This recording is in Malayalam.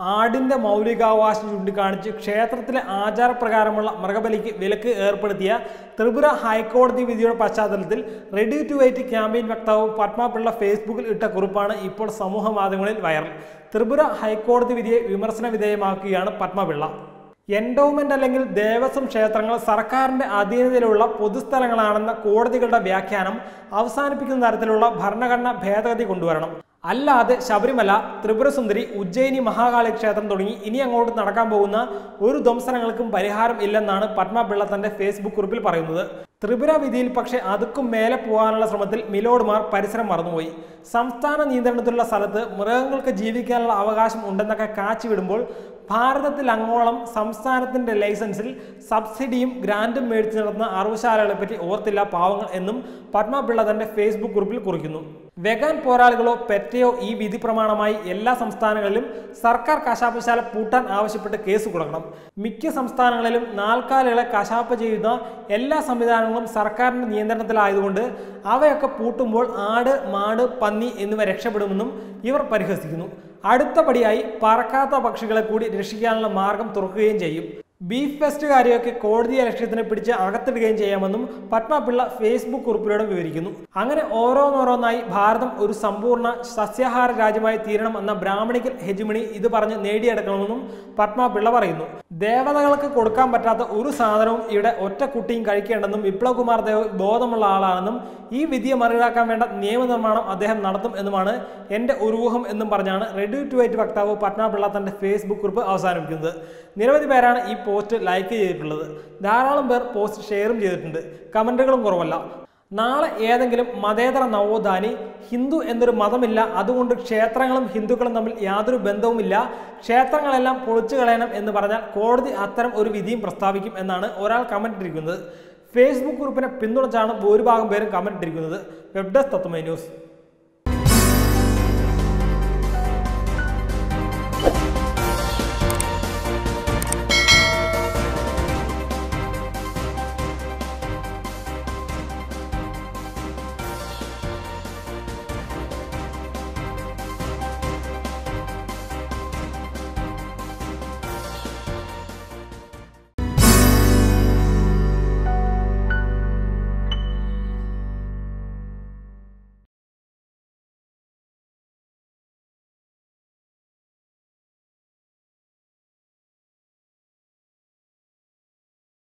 ആടിന്റെ മൗലികാവകാശം ചൂണ്ടിക്കാണിച്ച് ക്ഷേത്രത്തിലെ ആചാരപ്രകാരമുള്ള മൃഗബലിക്ക് വിലക്ക് ഏർപ്പെടുത്തിയ ത്രിപുര ഹൈക്കോടതി വിധിയുടെ പശ്ചാത്തലത്തിൽ റെഡി ടു വെയിറ്റ് ക്യാമ്പയിൻ വക്താവ് പത്മപിള്ള ഫേസ്ബുക്കിൽ ഇട്ട കുറിപ്പാണ് ഇപ്പോൾ സമൂഹ മാധ്യമങ്ങളിൽ വൈറൽ ത്രിപുര ഹൈക്കോടതി വിധിയെ വിമർശന വിധേയമാക്കുകയാണ് പത്മപിള്ള എൻഡോമെന്റ് അല്ലെങ്കിൽ ദേവസ്വം ക്ഷേത്രങ്ങൾ സർക്കാരിന്റെ അധീനതയിലുള്ള പൊതുസ്ഥലങ്ങളാണെന്ന കോടതികളുടെ വ്യാഖ്യാനം അവസാനിപ്പിക്കുന്ന തരത്തിലുള്ള ഭരണഘടനാ ഭേദഗതി കൊണ്ടുവരണം അല്ലാതെ ശബരിമല ത്രിപുരസുന്ദരി ഉജ്ജയിനി മഹാകാളി ക്ഷേത്രം തുടങ്ങി ഇനി അങ്ങോട്ട് നടക്കാൻ പോകുന്ന ഒരു ധ്വംസനങ്ങൾക്കും പരിഹാരം ഇല്ലെന്നാണ് പത്മപിള്ള തന്റെ ഫേസ്ബുക്ക് കുറിപ്പിൽ പറയുന്നത് ത്രിപുര വിധിയിൽ പക്ഷേ അതുക്കും മേലെ പോകാനുള്ള ശ്രമത്തിൽ മിലോഡുമാർ പരിസരം മറന്നുപോയി സംസ്ഥാന നിയന്ത്രണത്തിലുള്ള സ്ഥലത്ത് മൃഗങ്ങൾക്ക് ജീവിക്കാനുള്ള അവകാശം ഉണ്ടെന്നൊക്കെ കാച്ചി വിടുമ്പോൾ ഭാരതത്തിൽ അങ്ങോളം സംസ്ഥാനത്തിന്റെ ലൈസൻസിൽ സബ്സിഡിയും ഗ്രാൻഡും മേടിച്ച് നടത്തുന്ന അറവുശാലകളെ പറ്റി ഓർത്തില്ല പാവങ്ങൾ എന്നും പത്മപിള്ള തന്റെ ഫേസ്ബുക്ക് കുറിപ്പിൽ കുറിക്കുന്നു വെഗാൻ പോരാളികളോ പെറ്റയോ ഈ വിധി പ്രമാണമായി എല്ലാ സംസ്ഥാനങ്ങളിലും സർക്കാർ കശാപ്പശാല പൂട്ടാൻ ആവശ്യപ്പെട്ട് കേസ് കൊടുക്കണം മിക്ക സംസ്ഥാനങ്ങളിലും നാൽക്കാലികളെ കശാപ്പ് ചെയ്യുന്ന എല്ലാ സംവിധാനങ്ങളും സർക്കാരിന്റെ നിയന്ത്രണത്തിലായതുകൊണ്ട് അവയൊക്കെ പൂട്ടുമ്പോൾ ആട് മാട് പന്നി എന്നിവ രക്ഷപ്പെടുമെന്നും ഇവർ പരിഹസിക്കുന്നു അടുത്ത പടിയായി പറക്കാത്ത പക്ഷികളെ കൂടി രക്ഷിക്കാനുള്ള മാർഗം തുറക്കുകയും ചെയ്യും ബീഫ് ഫെസ്റ്റുകാരെയൊക്കെ കോടതിയെ ലക്ഷ്യത്തിന് പിടിച്ച് അകത്തിടുകയും ചെയ്യാമെന്നും പത്മപിള്ള ഫേസ്ബുക്ക് കുറിപ്പിലൂടെ വിവരിക്കുന്നു അങ്ങനെ ഓരോന്നോരോന്നായി ഭാരതം ഒരു സമ്പൂർണ്ണ സസ്യാഹാര രാജ്യമായി തീരണം എന്ന ബ്രാഹ്മണിക്കൽ ഹെജിമണി ഇത് പറഞ്ഞ് നേടിയെടുക്കണമെന്നും പത്മപിള്ള പറയുന്നു ദേവതകൾക്ക് കൊടുക്കാൻ പറ്റാത്ത ഒരു സാധനവും ഇവിടെ ഒറ്റ കുട്ടിയും കഴിക്കേണ്ടെന്നും വിപ്ലവ് കുമാർ ദേവ് ബോധമുള്ള ആളാണെന്നും ഈ വിധിയെ മറികടക്കാൻ വേണ്ട നിയമനിർമ്മാണം അദ്ദേഹം നടത്തും എന്നുമാണ് എൻ്റെ ഒരു ഊഹം എന്നും പറഞ്ഞാണ് റെഡി ടു വൈറ്റ് വക്താവ് പത്മപിള്ള തന്റെ ഫേസ്ബുക്ക് കുറിപ്പ് അവസാനിപ്പിക്കുന്നത് നിരവധി പേരാണ് ഈ പോസ്റ്റ് ലൈക്ക് ചെയ്തിട്ടുള്ളത് ധാരാളം പേർ പോസ്റ്റ് ഷെയറും ചെയ്തിട്ടുണ്ട് കമൻറ്റുകളും കുറവല്ല നാളെ ഏതെങ്കിലും മതേതര നവോത്ഥാനി ഹിന്ദു എന്നൊരു മതമില്ല അതുകൊണ്ട് ക്ഷേത്രങ്ങളും ഹിന്ദുക്കളും തമ്മിൽ യാതൊരു ബന്ധവുമില്ല ക്ഷേത്രങ്ങളെല്ലാം പൊളിച്ചു കളയണം എന്ന് പറഞ്ഞാൽ കോടതി അത്തരം ഒരു വിധിയും പ്രസ്താവിക്കും എന്നാണ് ഒരാൾ കമന്റ് ഇട്ടിരിക്കുന്നത് ഫേസ്ബുക്ക് ഗ്രൂപ്പിനെ പിന്തുണച്ചാണ് ഭൂരിഭാഗം പേരും കമന്റ് ഇട്ടിരിക്കുന്നത് വെബ് ഡെസ്ക് തത്വമൈ ന്യൂസ്